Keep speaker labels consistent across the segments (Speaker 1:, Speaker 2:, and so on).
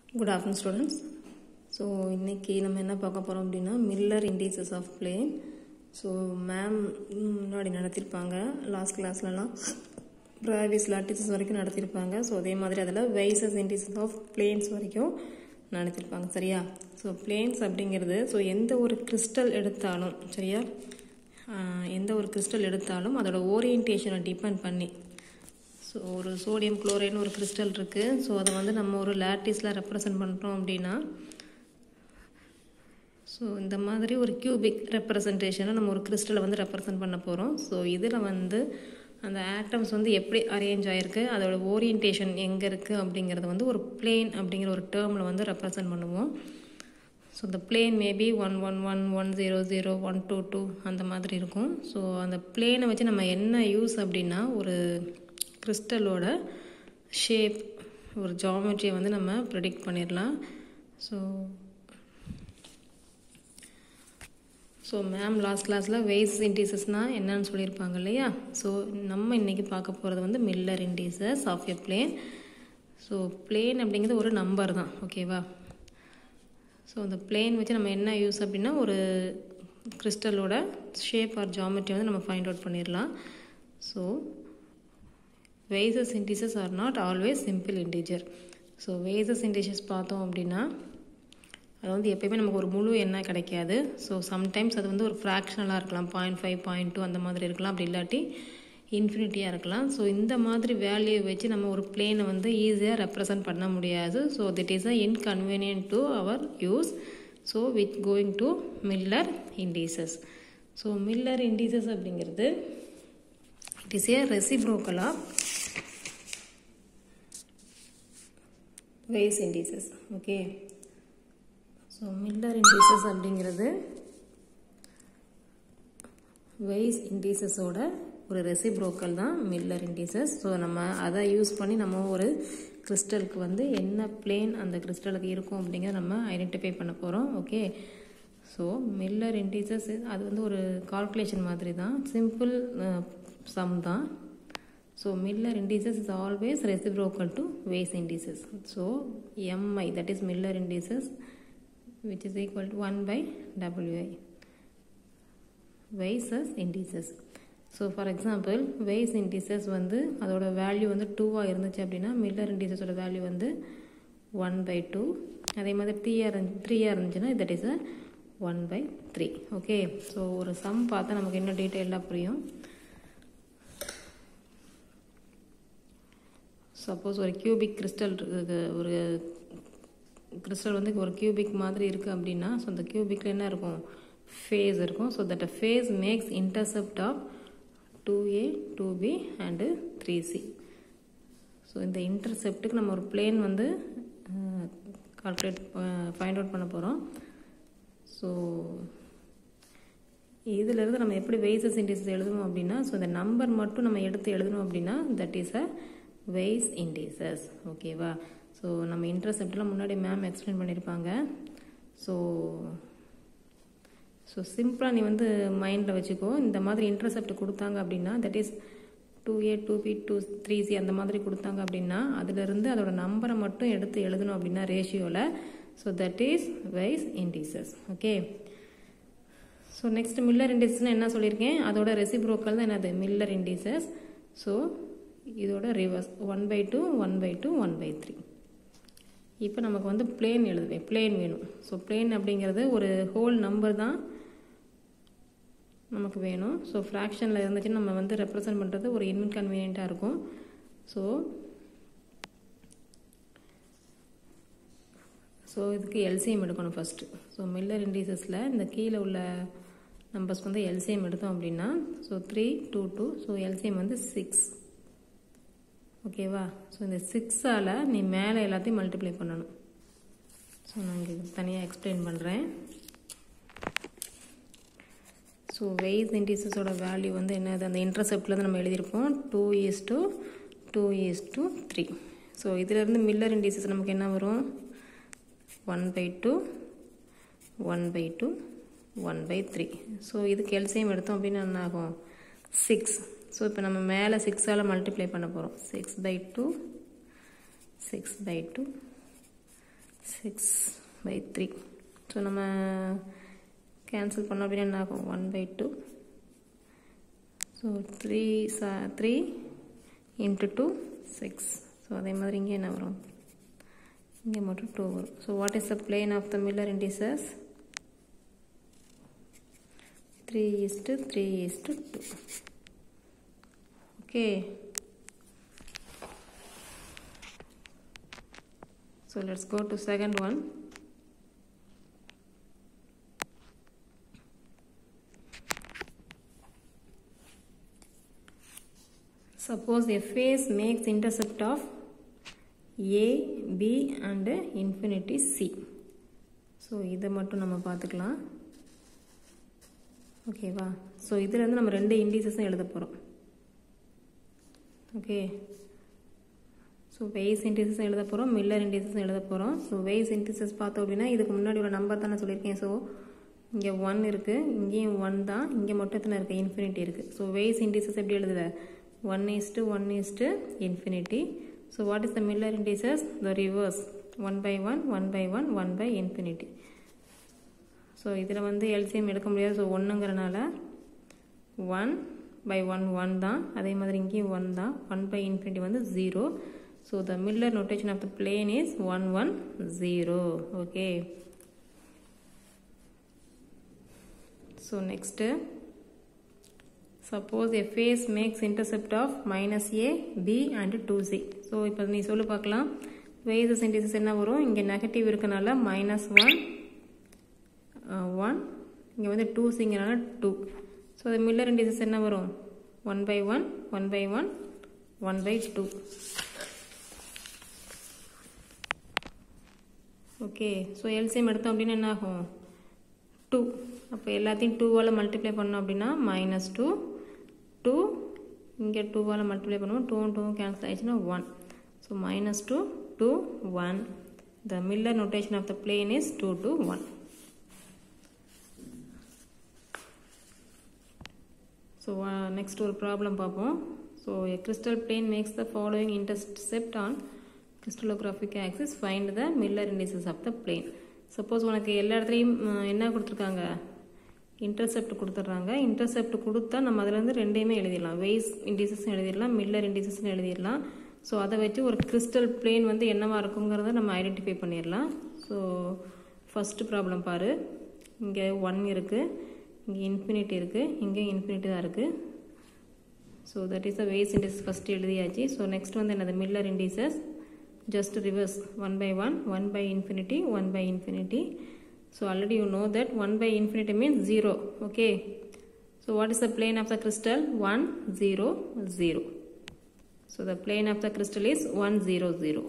Speaker 1: Good afternoon students so இன்றைக்கி நம்ம என்ன பார்க்க போகிறோம் அப்படின்னா miller indices of plane so ma'am முன்னாடி நடத்தியிருப்பாங்க லாஸ்ட் கிளாஸ்லலாம் ப்ராவிஸ் லாட்டிசஸ் வரைக்கும் நடத்தியிருப்பாங்க ஸோ அதே மாதிரி அதில் வைசஸ் இண்டீசஸ் ஆஃப் பிளேன்ஸ் வரைக்கும் நடத்தியிருப்பாங்க சரியா ஸோ பிளேன்ஸ் அப்படிங்கிறது ஸோ எந்த ஒரு கிறிஸ்டல் எடுத்தாலும் சரியா ஆஹ் எந்த ஒரு கிறிஸ்டல் எடுத்தாலும் அதோட ஓரியன்டேஷனை டிபெண்ட் பண்ணி ஸோ ஒரு சோடியம் குளோரைட்னு ஒரு கிறிஸ்டல் இருக்குது ஸோ அதை வந்து நம்ம ஒரு லாட்டிஸில் ரெப்ரசன்ட் பண்ணுறோம் அப்படின்னா ஸோ இந்த மாதிரி ஒரு கியூபிக் ரெப்ரசன்டேஷனை நம்ம ஒரு கிறிஸ்டலை வந்து ரெப்ரசன்ட் பண்ண போகிறோம் ஸோ இதில் வந்து அந்த ஆட்டம்ஸ் வந்து எப்படி அரேஞ்ச் ஆகிருக்கு அதோட ஓரியன்டேஷன் எங்கே இருக்குது அப்படிங்கிறத வந்து ஒரு பிளேன் அப்படிங்கிற ஒரு டேர்மில் வந்து ரெப்ரசன்ட் பண்ணுவோம் ஸோ இந்த plane maybe one one one one zero zero one two two அந்த மாதிரி இருக்கும் ஸோ அந்த பிளேனை வச்சு நம்ம என்ன யூஸ் அப்படின்னா ஒரு கிறிஸ்டலோட ஷேப் ஒரு ஜாமெட்ரியை வந்து நம்ம ப்ரெடிக்ட் பண்ணிடலாம் ஸோ ஸோ மேம் லாஸ்ட் கிளாஸில் வெய்ஸ் இண்டீசஸ்னால் என்னன்னு சொல்லியிருப்பாங்க இல்லையா ஸோ நம்ம இன்றைக்கி பார்க்க போகிறது வந்து Miller indices of a plane so plane அப்படிங்கிறது ஒரு நம்பர் தான் ஓகேவா ஸோ அந்த பிளேன் வச்சு நம்ம என்ன யூஸ் அப்படின்னா ஒரு கிறிஸ்டலோட ஷேப் ஆர் ஜாமெட்ரி வந்து நம்ம ஃபைண்ட் அவுட் பண்ணிடலாம் so Weiss indices are not always simple integer so Weiss integers பார்த்தோம் அப்படின்னா அது வந்து எப்பயுமே நமக்கு ஒரு முழு எண்ணெய் கிடைக்காது ஸோ சம்டைம்ஸ் அது வந்து ஒரு ஃப்ராக்ஷனலாக இருக்கலாம் பாயிண்ட் ஃபைவ் பாயிண்ட் டூ அந்த மாதிரி இருக்கலாம் அப்படி இல்லாட்டி இன்ஃபினிட்டியாக இருக்கலாம் ஸோ இந்த மாதிரி வேல்யூ வச்சு நம்ம ஒரு பிளேனை வந்து ஈஸியாக ரெப்ரசன்ட் பண்ண முடியாது so that is a inconvenient to our use so with going to Miller indices so Miller indices அப்படிங்கிறது it is a reciprocal of Weiss indices okay so Miller indices அப்படிங்கிறது வெய்ஸ் இண்டீசஸோட ஒரு ரெசிப்ரோக்கல் தான் Miller indices so நம்ம அதை use பண்ணி நம்ம ஒரு கிறிஸ்டலுக்கு வந்து என்ன பிளேன் அந்த கிறிஸ்டலுக்கு இருக்கும் அப்படிங்கிறத நம்ம ஐடென்டிஃபை பண்ண போகிறோம் ஓகே ஸோ மில்லர் இண்டீசஸ் அது வந்து ஒரு கால்குலேஷன் மாதிரி தான் சிம்பிள் சம் தான் so Miller indices is always reciprocal to Weiss indices so MI that is Miller indices which is equal to 1 by wi Weiss indices so for example Weiss indices வந்து அதோட value வந்து டூவாக இருந்துச்சு அப்படின்னா Miller இண்டீசஸோட value வந்து one by two அதே மாதிரி த்ரீயாக இருந்து த்ரீயாக இருந்துச்சுன்னா that is a one by three okay so ஒரு சம் பார்த்தா நமக்கு இன்னும் டீட்டெயிலாக புரியும் சப்போஸ் ஒரு கியூபிக் கிறிஸ்டல் ஒரு கிறிஸ்டல் வந்து ஒரு கியூபிக் மாதிரி இருக்குது அப்படின்னா ஸோ அந்த கியூபிக்கில் என்ன இருக்கும் ஃபேஸ் இருக்கும் so that face makes intercept of two A two B and three C so இந்த இன்டர்செப்ட்டுக்கு நம்ம ஒரு பிளேன் வந்து கால்குலேட் ஃபைண்ட் அவுட் பண்ண போகிறோம் ஸோ இதிலிருந்து நம்ம எப்படி வெய்சஸ் இண்டீசஸ் எழுதணும் அப்படின்னா ஸோ இந்த நம்பர் மட்டும் நம்ம எடுத்து எழுதணும் அப்படின்னா that is a Weiss indices ஓகேவா ஸோ நம்ம இன்டர்செப்டெலாம் முன்னாடி மேம் எக்ஸ்பிளைன் பண்ணியிருப்பாங்க ஸோ ஸோ சிம்பிளாக நீ வந்து மைண்டில் வச்சுக்கோ இந்த மாதிரி இன்டர்செப்ட் கொடுத்தாங்க அப்படின்னா that is two A two B two three C அந்த மாதிரி கொடுத்தாங்க அப்படின்னா அதிலிருந்து அதோட நம்பரை மட்டும் எடுத்து எழுதணும் அப்படின்னா ரேஷியோவில் so that is Weiss indices okay so next Miller இண்டீசஸ்னால் என்ன சொல்லியிருக்கேன் அதோட ரெசிப்ரோக்கல் தான் என்னது மில்லர் இண்டீசஸ் ஸோ இதோட reverse one by two one by two one by three இப்போ நமக்கு வந்து பிளேன் எழுதுவேன் பிளேன் வேணும் ஸோ பிளேன் அப்படிங்கிறது ஒரு ஹோல் நம்பர் தான் நமக்கு வேணும் ஸோ ஃப்ராக்ஷனில் இருந்துச்சுன்னு நம்ம வந்து ரெப்ரசன்ட் பண்ணுறது ஒரு இன்கன்வீனியண்ட்டாக இருக்கும் ஸோ ஸோ இதுக்கு எல்சிஎம் எடுக்கணும் ஃபஸ்ட்டு ஸோ மில்லர் இண்டீசஸில் இந்த கீழே உள்ள நம்பர்ஸ்க்கு வந்து எல்சிஎம் எடுத்தோம் அப்படின்னா so three two two so LCM வந்து சிக்ஸ் ஓகேவா ஸோ இந்த சிக்ஸால் நீ மேலே எல்லாத்தையும் மல்டிப்ளை பண்ணணும் ஸோ நான் இங்கே தனியாக எக்ஸ்பிளைன் பண்ணுறேன் ஸோ வெய்ஸ் இன்டீசஸோட வேல்யூ வந்து என்னது அந்த இன்டர்செப்டில் நம்ம எழுதியிருப்போம் two is two two is two three so இதிலேருந்து மில்லர் இன்டீசஸ் நமக்கு என்ன வரும் one by two one by two one by three so இதுக்கு எல்சிஎம் எடுத்தோம் அப்படின்னா என்ன ஆகும் சிக்ஸ் ஸோ இப்போ நம்ம மேலே சிக்ஸால் மல்டிப்ளை பண்ண போகிறோம் six by two six by two six by three so நம்ம கேன்சல் பண்ணோம் அப்படின்னா என்ன ஆகும் one by two so three சா three into two six so அதே மாதிரி இங்கே என்ன வரும் இங்கே மட்டும் டூ வரும் so what is the plane of the Miller indices three is to three is to two okay So let's go to second one. Suppose a face makes intercept of A, B and infinity C. So இதை மட்டும் நம்ம பார்த்துக்கலாம் ஓகேவா so இதில் நம்ம ரெண்டு இண்டிசஸும் எழுத போகிறோம் ஓகே ஸோ வெய்ஸ் இன்டிசஸ் எழுத போகிறோம் மில்லர் இன்டிசஸ் எழுத போகிறோம் ஸோ வெய்ஸ் இன்டிசஸ் பார்த்தோம் அப்படின்னா இதுக்கு முன்னாடி ஒரு நம்பர் தான் நான் சொல்லியிருக்கேன் ஸோ இங்கே ஒன் இருக்குது இங்கேயும் ஒன் தான் இங்கே மட்டும் எத்தனை இருக்குது இன்ஃபினிட்டி இருக்குது ஸோ வெய்ஸ் இன்டிசஸ் எப்படி எழுதுவ one is to one is to infinity so what is the Miller indices the reverse one by one one by one one by infinity so இதில் வந்து எல்சிஎம் எடுக்க முடியாது ஸோ ஒன்றுங்கிறனால ஒன் பை ஒன் ஒன் தான் அதே மாதிரி இங்கேயும் ஒன் தான் ஒன் பை இன்ஃபினிட்டி வந்து zero So the Miller notation of the plane is 1 1 0. Okay. So next, suppose a face makes intercept of minus a, b and 2c. So இப்போ நீ சொல்லு பார்க்கலாம் வேசஸ் இன்டிசஸ் என்ன வரும் இங்கே நெகட்டிவ் இருக்கனால மைனஸ் ஒன் ஒன் இங்கே வந்து டூ சிங்கிறனால டூ ஸோ அது மில்லர் இன்டிசஸ் என்ன வரும் one by one one by one one by two okay so LCM எடுத்தோம் அப்படின்னா என்ன ஆகும் டூ அப்போ எல்லாத்தையும் டூவால் மல்டிப்ளை பண்ணோம் அப்படின்னா மைனஸ் டூ டூ இங்கே டூவால் மல்டிப்ளை பண்ணுவோம் டூவும் டூவும் கேன்சல் ஆயிடுச்சுன்னா one so minus two two one the Miller notation of the plane is two two one so next ஒரு ப்ராப்ளம் பார்ப்போம் so a crystal plane makes the following intercept on crystallographic axis find the Miller indices of the plane suppose உனக்கு எல்லா இடத்துலையும் என்ன கொடுத்துருக்காங்க intercept கொடுத்துட்றாங்க intercept கொடுத்தா நம்ம அதுலேருந்து ரெண்டையுமே எழுதிடலாம் வெய்ஸ் இண்டிசஸ்னு எழுதிடலாம் மில்லர் இண்டிசஸ்னு எழுதிடலாம் ஸோ அதை வச்சு ஒரு கிறிஸ்டல் பிளேன் வந்து என்னவா இருக்குங்கிறத நம்ம ஐடென்டிஃபை பண்ணிடலாம் ஸோ ஃபஸ்ட்டு ப்ராப்ளம் பாரு இங்கே ஒன் இருக்குது இங்கே இன்ஃபினிட்டி இருக்குது இங்கே இன்ஃபினிட்டி தான் இருக்குது so that is the Weiss indices first எழுதியாச்சு ஸோ நெக்ஸ்ட் வந்து என்னது Miller indices just reverse 1 by 1 1 by infinity 1 by infinity so already you know that 1 by infinity means 0 okay so what is the plane of the crystal 1 0 0 so the plane of the crystal is 1 0 0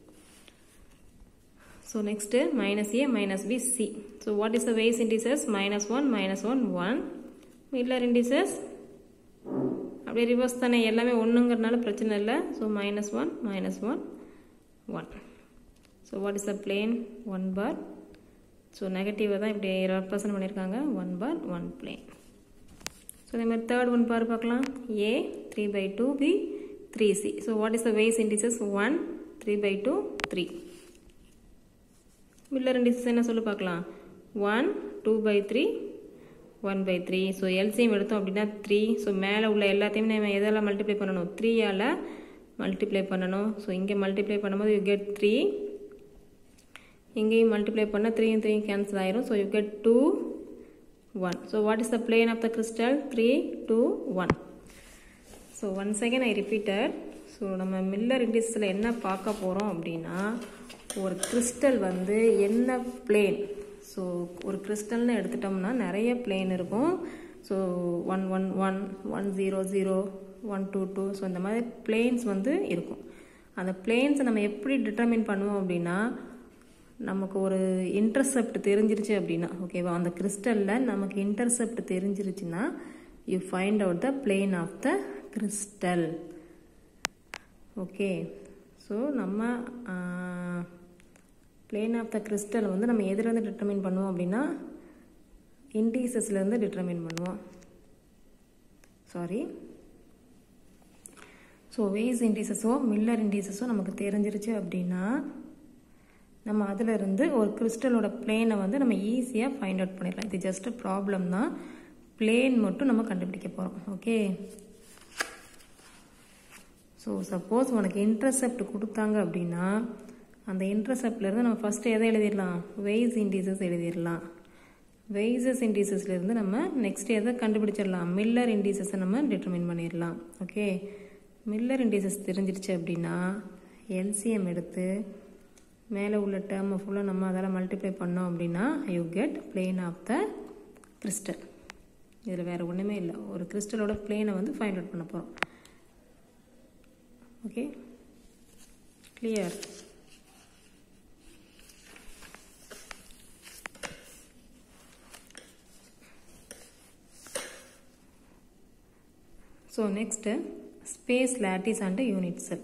Speaker 1: so next minus a minus b c so what is the base indices minus 1 minus 1 1 miller indices அப்படியே reverse தானே எல்லாமே ஒன்றுங்கிறதுனால பிரச்சனை இல்லை so minus one minus one 1 so what is the plane 1 bar so negative தான் இப்படி represent பண்ணியிருக்காங்க 1 bar 1 plane so அதே மாதிரி third one பார் பார்க்கலாம் a 3 by 2 b 3c so what is the base indices 1 3 by 2 3 Miller indices என்ன சொல்லு பார்க்கலாம் 1 2 by 3 one by three so LCM எடுத்தோம் அப்படின்னா த்ரீ ஸோ மேலே உள்ள எல்லாத்தையுமே நம்ம எதால் மல்டிப்ளை பண்ணணும் த்ரீயால் மல்டிப்ளை பண்ணணும் ஸோ இங்கே மல்டிப்ளை பண்ணும்போது யூ கெட் த்ரீ இங்கேயும் மல்டிப்ளை பண்ணால் த்ரீயும் த்ரீயும் கேன்சல் ஆயிரும் so you get two one so what is the plane of the crystal three two one so one second I repeated so நம்ம மில்லர் இண்டிஸில் என்ன பார்க்க போகிறோம் அப்படின்னா ஒரு கிறிஸ்டல் வந்து என்ன பிளேன் ஸோ ஒரு கிறிஸ்டல்னு எடுத்துட்டோம்னா நிறைய பிளேன் இருக்கும் so one one one one zero zero one two two so இந்த மாதிரி பிளேன்ஸ் வந்து இருக்கும் அந்த பிளேன்ஸை நம்ம எப்படி டிட்டர்மின் பண்ணுவோம் அப்படின்னா நமக்கு ஒரு இன்டர்செப்ட் தெரிஞ்சிருச்சு அப்படின்னா ஓகேவா அந்த கிறிஸ்டலில் நமக்கு இன்டர்செப்ட் தெரிஞ்சிருச்சுன்னா you find out the plane of the crystal okay so நம்ம பிளேன் ஆஃப் த கிறிஸ்டல் வந்து நம்ம எதுலேருந்து டிட்டர்மின் பண்ணுவோம் அப்படின்னா இண்டீசஸ்லேருந்து டிட்டர்மின் பண்ணுவோம் சாரி ஸோ வேஸ் இண்டீசஸோ மில்லர் இண்டீசஸோ நமக்கு தெரிஞ்சிருச்சு அப்படின்னா நம்ம அதில் இருந்து ஒரு கிறிஸ்டலோட பிளேனை வந்து நம்ம ஈஸியாக ஃபைண்ட் அவுட் பண்ணிடலாம் இது ஜஸ்ட் ப்ராப்ளம் தான் பிளேன் மட்டும் நம்ம கண்டுபிடிக்க போகிறோம் ஓகே ஸோ சப்போஸ் உனக்கு இன்டர்செப்ட் கொடுத்தாங்க அப்படின்னா அந்த இன்டர்செப்ட்லேருந்து நம்ம ஃபஸ்ட்டு எதை எழுதிடலாம் வெய்ஸ் இண்டீசஸ் எழுதிடலாம் வெய்சஸ் இண்டீசஸ்லேருந்து நம்ம நெக்ஸ்ட் எதை கண்டுபிடிச்சிடலாம் மில்லர் இண்டீசஸை நம்ம டிட்டர்மின் பண்ணிடலாம் ஓகே மில்லர் இண்டீசஸ் தெரிஞ்சிருச்சு அப்படின்னா எல்சிஎம் எடுத்து மேலே உள்ள டேர்மை ஃபுல்லாக நம்ம அதால் மல்டிப்ளை பண்ணோம் அப்படின்னா you get plane of the crystal இதில் வேறு ஒன்றுமே இல்லை ஒரு கிறிஸ்டலோட பிளேனை வந்து ஃபைண்ட் அவுட் பண்ண போகிறோம் okay clear so next space lattice and unit cell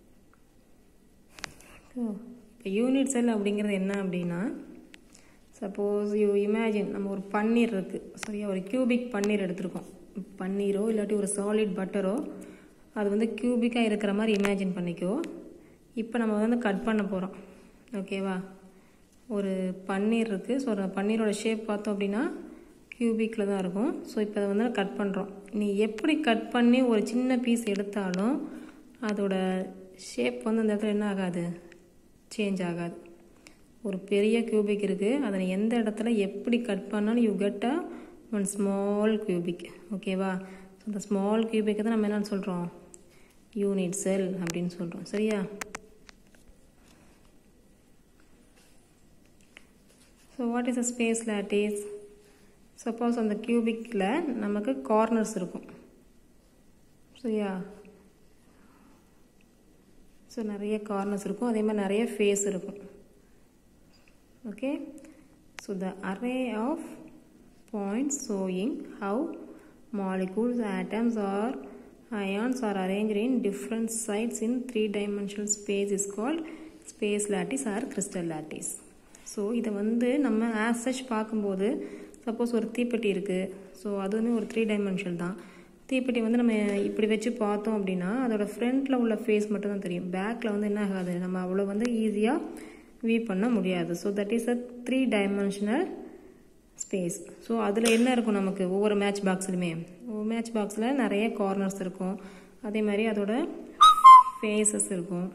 Speaker 1: இப்போ யூனிட் செல் அப்படிங்கிறது என்ன அப்படின்னா சப்போஸ் யூ இமேஜின் நம்ம ஒரு பன்னீர் இருக்குது சரியா ஒரு கியூபிக் பன்னீர் எடுத்திருக்கோம் பன்னீரோ இல்லாட்டி ஒரு சாலிட் பட்டரோ அது வந்து கியூபிக்காக இருக்கிற மாதிரி இமேஜின் பண்ணிக்கோ இப்போ நம்ம வந்து கட் பண்ண போகிறோம் ஓகேவா ஒரு பன்னீர் இருக்குது ஸோ அந்த பன்னீரோட ஷேப் பார்த்தோம் அப்படின்னா கியூபிக்கில் தான் இருக்கும் ஸோ இப்போ அதை வந்து கட் பண்ணுறோம் நீ எப்படி கட் பண்ணி ஒரு சின்ன பீஸ் எடுத்தாலும் அதோட ஷேப் வந்து அந்த இடத்துல என்ன ஆகாது சேஞ்ச் ஆகாது ஒரு பெரிய கியூபிக் இருக்குது அதை நீ எந்த இடத்துல எப்படி கட் பண்ணாலும் you get a one small cubic ஓகேவா ஸோ அந்த ஸ்மால் கியூபிக்கை தான் நம்ம என்னன்னு சொல்கிறோம் யூனிட் செல் அப்படின்னு சொல்கிறோம் சரியா so what is a space lattice suppose அந்த கியூபிக்கில் நமக்கு கார்னர்ஸ் இருக்கும் சரியா ஸோ நிறைய கார்னர்ஸ் இருக்கும் அதே மாதிரி நிறைய ஃபேஸ் இருக்கும் okay so the array of points showing how molecules atoms or ions are arranged in different sites in three dimensional space is called space lattice or crystal lattice so இதை வந்து நம்ம as such பார்க்கும்போது suppose ஒரு தீப்பெட்டி இருக்குது so அதுவுமே ஒரு three dimension தான் தீப்பெட்டி வந்து நம்ம இப்படி வச்சு பார்த்தோம் அப்படின்னா அதோட ஃப்ரண்ட்டில் உள்ள ஃபேஸ் மட்டும் தான் தெரியும் பேக்கில் வந்து என்ன ஆகாது நம்ம அவ்வளோ வந்து ஈஸியாக வியூ பண்ண முடியாது so that is a three dimensional space so அதில் என்ன இருக்கும் நமக்கு ஒவ்வொரு மேட்ச் பாக்ஸ்லையுமே ஒவ்வொரு மேட்ச் பாக்ஸில் நிறைய கார்னர்ஸ் இருக்கும் அதே மாதிரி அதோட ஃபேஸஸ் இருக்கும்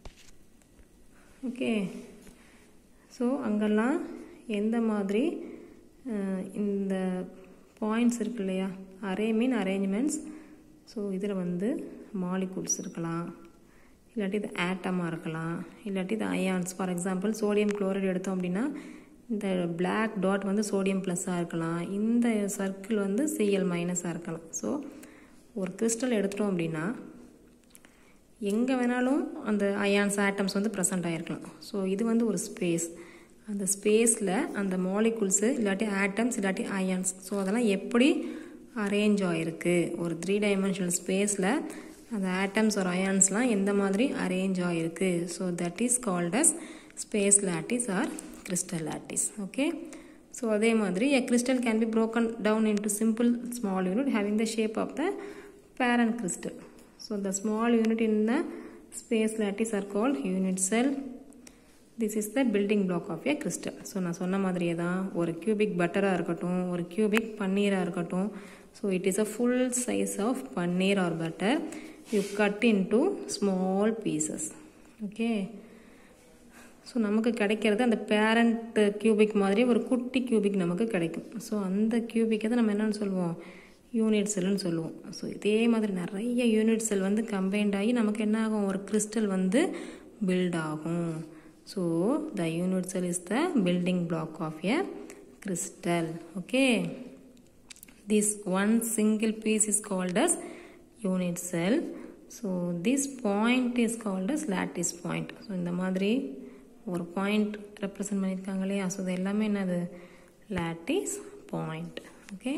Speaker 1: ஓகே ஸோ அங்கெல்லாம் எந்த மாதிரி இந்த பாயிண்ட்ஸ் இருக்கு இல்லையா அரே மீன் அரேஞ்ச்மெண்ட்ஸ் ஸோ இதில் வந்து மாலிகூல்ஸ் இருக்கலாம் இல்லாட்டி இது ஆட்டமாக இருக்கலாம் இல்லாட்டி இது ions for example sodium chloride எடுத்தோம் அப்படின்னா இந்த பிளாக் டாட் வந்து சோடியம் ப்ளஸ்ஸாக இருக்கலாம் இந்த சர்க்கிள் வந்து சிஎல் மைனஸாக இருக்கலாம் ஸோ ஒரு கிறிஸ்டல் எடுத்துட்டோம் அப்படின்னா எங்கே வேணாலும் அந்த அயான்ஸ் ஆட்டம்ஸ் வந்து ப்ரெசண்ட் ஆகிருக்கலாம் ஸோ இது வந்து ஒரு ஸ்பேஸ் அந்த ஸ்பேஸில் அந்த மாலிகுல்ஸு இல்லாட்டி ஆட்டம்ஸ் இல்லாட்டி அயான்ஸ் ஸோ அதெல்லாம் எப்படி அரேஞ்ச் ஆகிருக்கு ஒரு த்ரீ டைமென்ஷனல் ஸ்பேஸில் அந்த ஆட்டம்ஸ் ஒரு அயான்ஸ்லாம் எந்த மாதிரி அரேஞ்ச் ஆகிருக்கு so that is called as space lattice or crystal lattice okay so அதே மாதிரி a crystal can be broken down into simple small unit having the shape of the parent crystal so the small unit in the space lattice are called unit cell this is the building block of a crystal so நான் சொன்ன மாதிரியே தான் ஒரு cubic பட்டராக இருக்கட்டும் ஒரு cubic பன்னீராக இருக்கட்டும் so it is a full size of paneer or butter you cut into small pieces okay so நமக்கு கிடைக்கிறது அந்த பேரண்ட் கியூபிக் மாதிரி ஒரு குட்டி கியூபிக் நமக்கு கிடைக்கும் ஸோ அந்த கியூபிக்கை தான் நம்ம என்னென்னு சொல்லுவோம் யூனிட் செல்லுன்னு சொல்லுவோம் ஸோ இதே மாதிரி நிறைய யூனிட் செல் வந்து கம்பைன்ட் ஆகி நமக்கு என்ன ஆகும் ஒரு கிறிஸ்டல் வந்து பில்ட் ஆகும் so the unit cell is the building block of a crystal okay this one single piece is called as unit cell so this point is called as lattice point so இந்த மாதிரி ஒரு point represent பண்ணியிருக்காங்க இல்லையா so இது எல்லாமே என்னது lattice point okay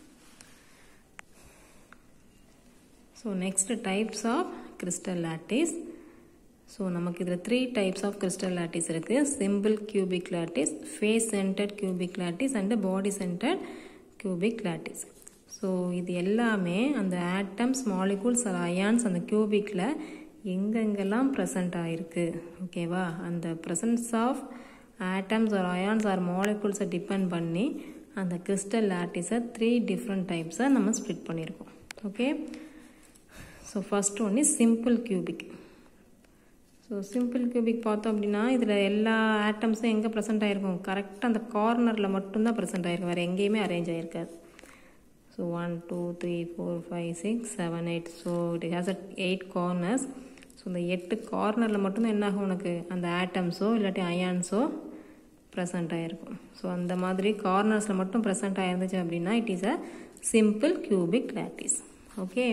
Speaker 1: so next types of crystal lattice so நமக்கு இதில் three types of crystal lattice இருக்குது simple cubic lattice face centred cubic lattice and body centred cubic lattice so இது எல்லாமே அந்த ஆட்டம்ஸ் மாலிகூல்ஸ் அயான்ஸ் அந்த கியூபிக்கில் எங்கெங்கெல்லாம் present ஆகிருக்கு ஓகேவா அந்த presence of atoms or ions or மாலிகுல்ஸை டிபெண்ட் பண்ணி அந்த கிறிஸ்டல் லாட்டிஸை த்ரீ டிஃப்ரெண்ட் டைப்ஸை நம்ம ஸ்ப்ளிட் பண்ணியிருக்கோம் okay so first one is simple cubic so simple cubic பார்த்தோம் அப்படின்னா இதில் எல்லா ஆட்டம்ஸும் எங்கே ப்ரெசென்ட் ஆகிருக்கும் கரெக்டாக அந்த கார்னரில் மட்டும்தான் ப்ரெசென்ட் ஆகிருக்கும் வேறு எங்கேயுமே அரேஞ்ச் ஆகிருக்காது so one two three four five six seven eight so it has a eight corners so இந்த எட்டு கார்னரில் மட்டும்தான் என்ன ஆகும் உனக்கு அந்த ஆட்டம்ஸோ இல்லாட்டி அயான்ஸோ ப்ரெசண்ட் ஆகிருக்கும் ஸோ அந்த மாதிரி கார்னர்ஸில் மட்டும் ப்ரெசண்ட் ஆயிருந்துச்சு அப்படின்னா it is a simple cubic lattice okay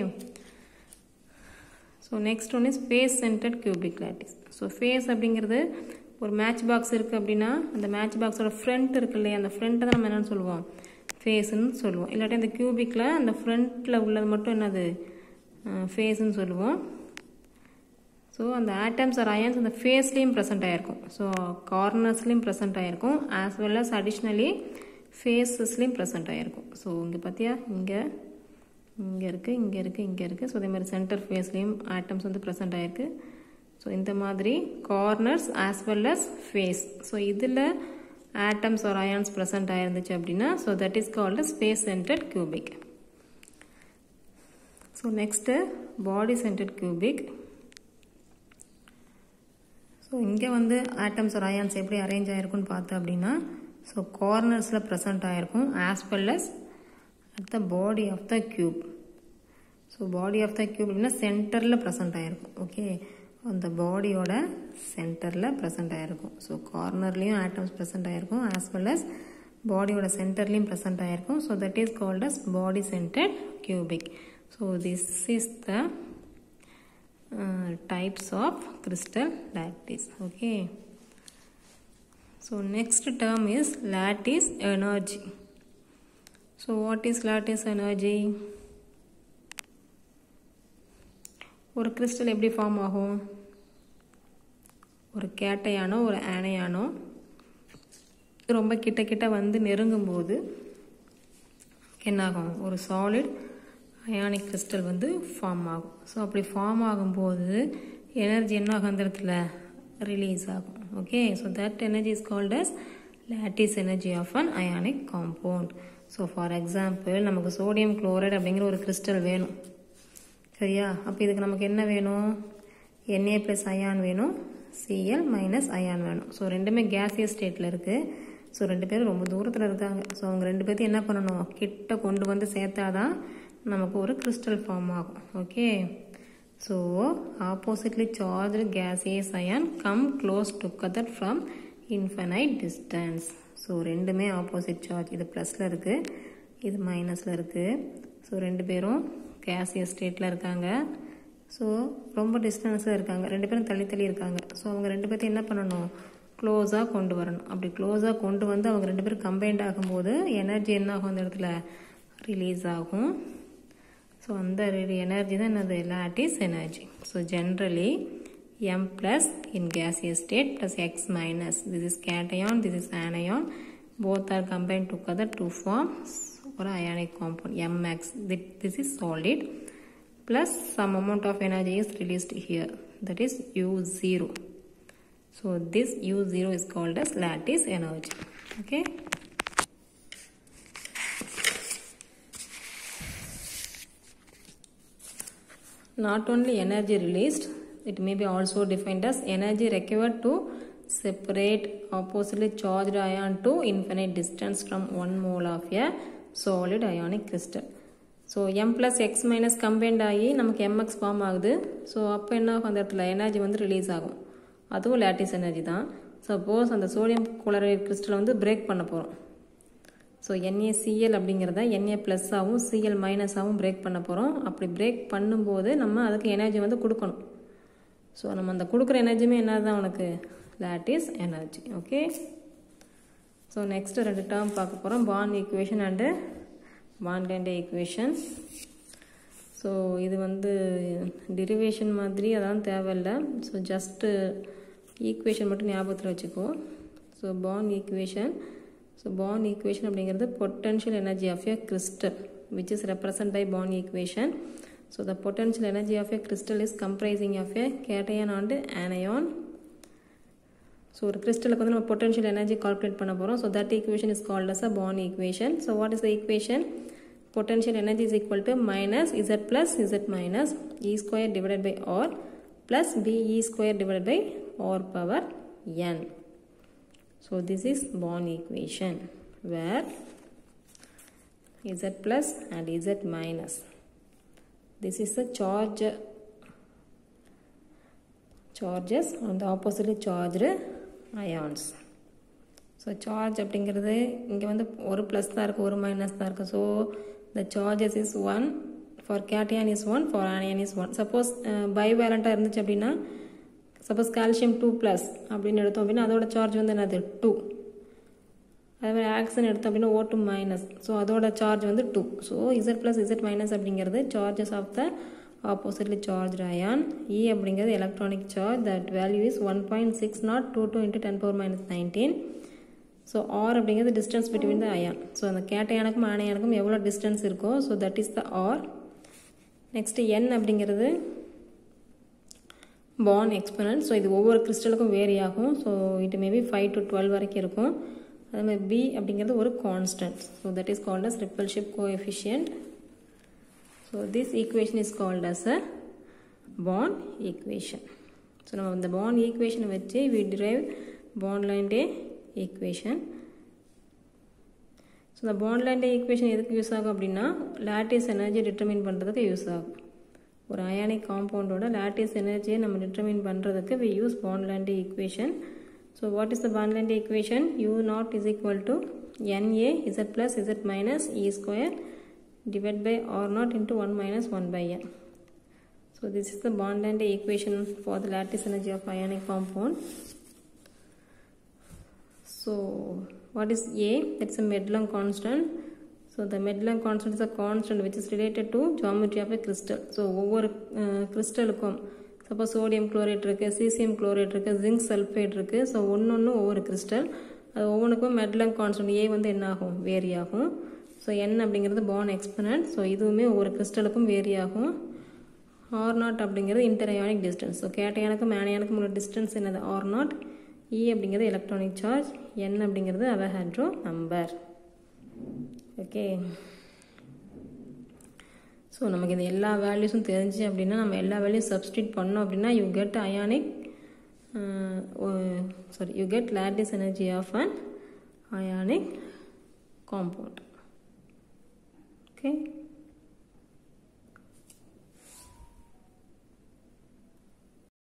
Speaker 1: so next one is face centred cubic lattice so face அப்படிங்கிறது ஒரு மேட்ச் பாக்ஸ் இருக்குது அப்படின்னா அந்த மேட்ச் பாக்ஸோட ஃப்ரண்ட் இருக்கு இல்லையா அந்த ஃப்ரண்ட்டை தான் நம்ம என்னென்னு சொல்லுவோம் ஃபேஸுன்னு சொல்லுவோம் இல்லாட்டி அந்த கியூபிக்கில் அந்த ஃப்ரண்ட்டில் உள்ளது மட்டும் என்னது ஃபேஸுன்னு சொல்லுவோம் ஸோ அந்த ஆட்டம்ஸ் ஆர் அயன்ஸ் அந்த ஃபேஸ்லேயும் ப்ரெசென்ட் ஆகிருக்கும் ஸோ கார்னர்ஸ்லேயும் ப்ரெசென்ட் ஆகிருக்கும் ஆஸ் வெல் அஸ் அடிஷ்னலி ஃபேஸஸ்லேயும் ப்ரெசென்ட் ஆகிருக்கும் ஸோ இங்கே பார்த்தியா இங்கே இங்கே இருக்குது இங்கே இருக்குது இங்கே இருக்குது ஸோ அதே மாதிரி சென்டர் ஃபேஸ்லேயும் ஆட்டம்ஸ் வந்து ப்ரெசென்ட் ஆகிருக்கு ஸோ இந்த மாதிரி corners as well as face so இதில் ஆட்டம்ஸ் ஆர் அயான்ஸ் ப்ரெசென்ட் ஆயிருந்துச்சு அப்படின்னா so that is called space centred cubic so next body centred cubic so இங்கே வந்து ஆட்டம்ஸ் ஆர் அயான்ஸ் எப்படி அரேஞ்ச் ஆகிருக்குன்னு பார்த்தோம் அப்படின்னா ஸோ கார்னர்ஸில் ப்ரெசென்ட் ஆகிருக்கும் as well as at the body of the cube so body of the cube அப்படின்னா சென்டரில் ப்ரெசென்ட் ஆகிருக்கும் ஓகே அந்த பாடியோட சென்டரில் ப்ரெசென்ட் ஆகிருக்கும் ஸோ கார்னர்லேயும் ஆட்டம்ஸ் ப்ரெசென்ட் ஆகிருக்கும் ஆஸ் வெல் அஸ் பாடியோட சென்டர்லேயும் ப்ரெசென்ட் ஆகிருக்கும் so that is called as body centred cubic so this is the types of crystal lattice okay so next term is lattice energy so what is lattice energy ஒரு crystal எப்படி form ஆகும் ஒரு கேட்டையானோ ஒரு ஆனையானோ ரொம்ப கிட்ட கிட்ட வந்து நெருங்கும்போது என்னாகும் ஒரு சாலிட் அயானிக் கிறிஸ்டல் வந்து ஃபார்ம் ஆகும் ஸோ அப்படி ஃபார்ம் ஆகும்போது எனர்ஜி என்ன ஆகும் அந்த இடத்துல ரிலீஸ் ஆகும் okay so that energy is called as lattice energy of an ionic compound so for example நமக்கு சோடியம் குளோரைடு அப்படிங்கிற ஒரு கிறிஸ்டல் வேணும் சரியா அப்போ இதுக்கு நமக்கு என்ன வேணும் என்ஏ ப்ளஸ் அயான் வேணும் சிஎல் மைனஸ் அயான் வேணும் ஸோ ரெண்டுமே கேசியஸ் ஸ்டேட்டில் இருக்குது ஸோ ரெண்டு பேரும் ரொம்ப தூரத்தில் இருக்காங்க ஸோ அவங்க ரெண்டு பேர்த்தையும் என்ன பண்ணணும் கிட்ட கொண்டு வந்து சேர்த்தாதான் நமக்கு ஒரு கிறிஸ்டல் ஃபார்ம் ஆகும் okay so oppositely charge gaseous ion come close together from infinite distance so ரெண்டுமே ஆப்போசிட் சார்ஜ் இது ப்ளஸில் இருக்குது இது மைனஸில் இருக்குது ஸோ ரெண்டு பேரும் கேசியஸ் ஸ்டேட்டில் இருக்காங்க ஸோ ரொம்ப டிஸ்டன்ஸில் இருக்காங்க ரெண்டு பேரும் தள்ளி தள்ளி இருக்காங்க ஸோ அவங்க ரெண்டு பேர்த்தையும் என்ன பண்ணணும் க்ளோஸாக கொண்டு வரணும் அப்படி க்ளோஸாக கொண்டு வந்து அவங்க ரெண்டு பேரும் கம்பைண்ட் ஆகும்போது எனர்ஜி என்ன ஆகும் அந்த இடத்துல ரிலீஸ் ஆகும் ஸோ அந்த எனர்ஜி தான் என்னது lattice energy so generally m plus in gaseous state plus x minus this is cation this is anion both are combined together to form or ionic compound mx this is solid plus some amount of energy is released here that is u0 so this u0 is called as lattice energy okay not only energy released it may be also defined as energy required to separate oppositely charged ion to infinite distance from one mole of a solid ionic crystal so M plus X minus combined ஆகி நமக்கு MX form ஆகுது so அப்போ என்ன ஆகும் அந்த இடத்துல energy வந்து release ஆகும் அதுவும் லேட்டிஸ் எனர்ஜி தான் சப்போஸ் அந்த சோடியம் குளரைட் கிறிஸ்டல் வந்து பிரேக் பண்ண போகிறோம் ஸோ என்ஏசிஎல் அப்படிங்கிறத என்ஏ ப்ளஸ்ஸாகவும் சிஎல் மைனஸாகவும் பிரேக் பண்ண போகிறோம் அப்படி பிரேக் பண்ணும்போது நம்ம அதுக்கு எனர்ஜி வந்து கொடுக்கணும் ஸோ நம்ம அந்த கொடுக்குற எனர்ஜியுமே என்ன தான் உனக்கு lattice energy okay so next ரெண்டு டேர்ம் பார்க்க போகிறோம் bond equation and bond equation so இது வந்து டிரிவேஷன் மாதிரி அதான் தேவையில்லை ஸோ ஜஸ்ட்டு ஈக்குவேஷன் மட்டும் ஞாபகத்தில் வச்சுக்கோ so bond equation so bond equation அப்படிங்கிறது potential energy of a crystal which is represent by bond equation So the potential energy of a crystal is comprising of a cation and anion. So ஒரு கிறிஸ்டலுக்கு வந்து நம்ம potential energy calculate பண்ண போகிறோம் so that equation is called as a Born equation so what is the equation potential energy is equal to minus z plus z minus e square divided by r plus b e square divided by r power n. So this is Born equation where z plus and z minus. This is the charge charges on the oppositely charged ions. So charge அப்படிங்கிறது இங்கே வந்து ஒரு plus தான் இருக்குது ஒரு minus தான் இருக்குது so the charges is one for cation is one for anion is one suppose பை வேலண்ட்டாக இருந்துச்சு அப்படின்னா சப்போஸ் கால்சியம் டூ ப்ளஸ் அப்படின்னு எடுத்தோம் அப்படின்னா அதோட சார்ஜ் வந்து என்னது டூ அதே மாதிரி ஆக்சன் எடுத்தோம் அப்படின்னா ஓ டூ மைனஸ் ஸோ அதோட சார்ஜ் வந்து two so Z plus Z minus அப்படிங்கிறது charges of the oppositely charge ion e அப்படிங்கிறது electronic charge that value is one point six nought two two into ten power minus nineteen so r அப்படிங்கிறது distance between the ion so அந்த கேட்டையானுக்கும் ஆனையானுக்கும் எவ்வளோ distance இருக்கோ so that is the r next n அப்படிங்கிறது Born exponent so இது ஒவ்வொரு கிறிஸ்டலுக்கும் வேரி ஆகும் so it maybe five to twelve வரைக்கும் இருக்கும் அதே மாதிரி பி அப்படிங்கிறது ஒரு constant so that is called as repulsive coefficient so this equation is called as a Born equation so நம்ம இந்த பான் ஈக்குவேஷனை வச்சு வி டிரைவ் பாண்ட் லைன் டே ஈக்குவேஷன் ஸோ இந்த பாண்ட் லைன் டே ஈக்குவேஷன் எதுக்கு யூஸ் ஆகும் அப்படின்னா லாட்டிஸ் எனர்ஜி டிட்டர்மின் பண்ணுறதுக்கு யூஸ் ஆகும் ஒரு அயானிக் காம்பவுண்டோட லாட்டிஸ் எனர்ஜியை நம்ம டிட்டர்மின் பண்ணுறதுக்கு we use bond Lande equation so what is the bond Lande equation U naught is equal to NA Z plus Z minus e square divided by r naught into 1 minus 1 by n. So this is the bond and equation for the lattice energy of ionic compound. So what is A? That's a Medlong constant. So the Medlong constant is a constant which is related to geometry of a crystal. So ஒவ்வொரு கிறிஸ்டலுக்கும் suppose sodium chlorate இருக்குது caesium chlorate இருக்குது zinc sulphate இருக்குது so ஒன்று ஒன்று ஒவ்வொரு crystal அது ஒவ்வொன்றுக்கும் மெட்லங் கான்ஸ்டன்ட் ஏ வந்து என்ன ஆகும் வேரி ஆகும் ஸோ என் அப்படிங்கிறது பான் எக்ஸ்பனன்ட் ஸோ இதுவுமே ஒவ்வொரு கிறிஸ்டலுக்கும் வேரி ஆகும் ஆர் நாட் அப்படிங்கிறது இன்டர்அயானிக் டிஸ்டன்ஸ் ஸோ கேட்டையானுக்கும் மேனையானுக்கும் உள்ள டிஸ்டன்ஸ் என்னது ஆர் நாட் இ அப்படிங்கிறது எலக்ட்ரானிக் சார்ஜ் என் அப்படிங்கிறது அவஹேட்ரோ நம்பர் ஓகே ஸோ நமக்கு இந்த எல்லா வேல்யூஸும் தெரிஞ்சு அப்படின்னா நம்ம எல்லா வேல்யூஸும் சப்ஸ்டியூட் பண்ணோம் அப்படின்னா you get ionic sorry you get lattice energy of an ionic compound okay